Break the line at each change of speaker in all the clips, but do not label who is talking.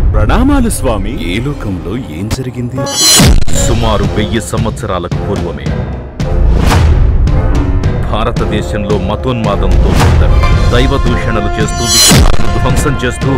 ప్రణామాలు స్వామి ఏ లోకంలో ఏం జరిగింది
సుమారు వెయ్యి సంవత్సరాలకు పూర్వమే భారతదేశంలో మతోన్మాదంతో కొందరు దైవ దూషణలు చేస్తూ విగ్రహాలను ధ్వంసం చేస్తూ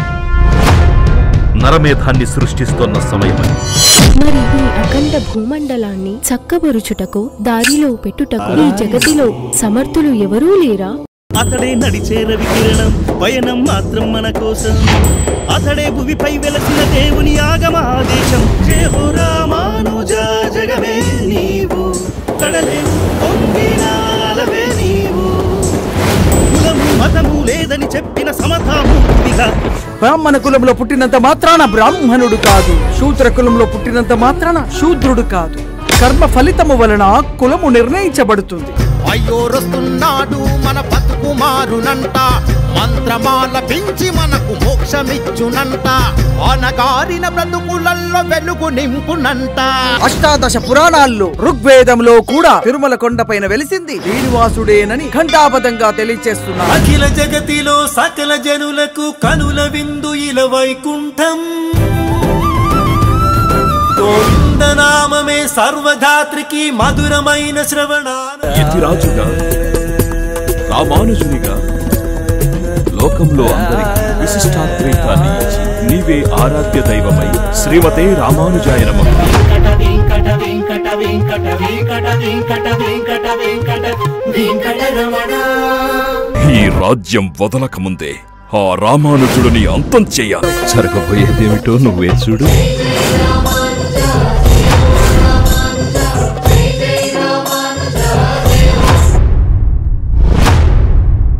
నరమేధాన్ని సృష్టిస్తున్న సమయమని
మరి ఈ అఖండ భూమండలాన్ని చక్కబరుచుటకు దారిలో పెట్టుటకు ఈ జగతిలో సమర్థులు ఎవరూ లేరా
అతడే నడిచే రవికిరణం పయనం మాత్రం మన కోసం అతడే భువిపై వెలసిన దేవుని ఆగమ ఆదేశం జయ హో రామానుజ జగమే నీవు కడలే పొంగినాలవే నీవు కులము మతము లేదని చెప్పిన సమతామూర్తిగా
బ్రాహ్మణ కులంలో పుట్టినంత మాత్రాన బ్రాహ్మణుడు కాదు శూద్ర కులంలో పుట్టినంత మాత్రాన శూద్రుడు కాదు కర్మ ఫలితము వలన కులము నిర్ణయించబడుతుంది
అయ్యోరొస్తున్నాడు మన బతుకు మారునంట మంత్రమాల పెంచి మనకు మోక్షమిచ్చునంట అనగారిన బ్రతుకులల్లో వెలుగు నింపునంట
అష్టాదశ పురాణాల్లో ఋగ్వేదంలో కూడా తిరుమల కొండపైన వెలిసింది శ్రీనివాసుడేనని ఘంటాపదంగా తెలియచేస్తున్నారు
అఖిల జగతిలో సకల జనులకు కనుల విందు ఇల వైకుంఠం గోవిందనామమే సర్వధాత్రికి మధురమైన శ్రవణాన
యతిరాజుగా రామానుజునిగా లోకంలో అందరికి విశిష్టాద్వైతాన్ని ఇచ్చి నీవే ఆరాధ్య దైవమై శ్రీమతే రామానుజాయ నమః ఈ రాజ్యం వదలక ముందే ఆ రామానుజుడిని అంతం చెయ్యాలి
జరగబోయేదేమిటో నువ్వే చూడు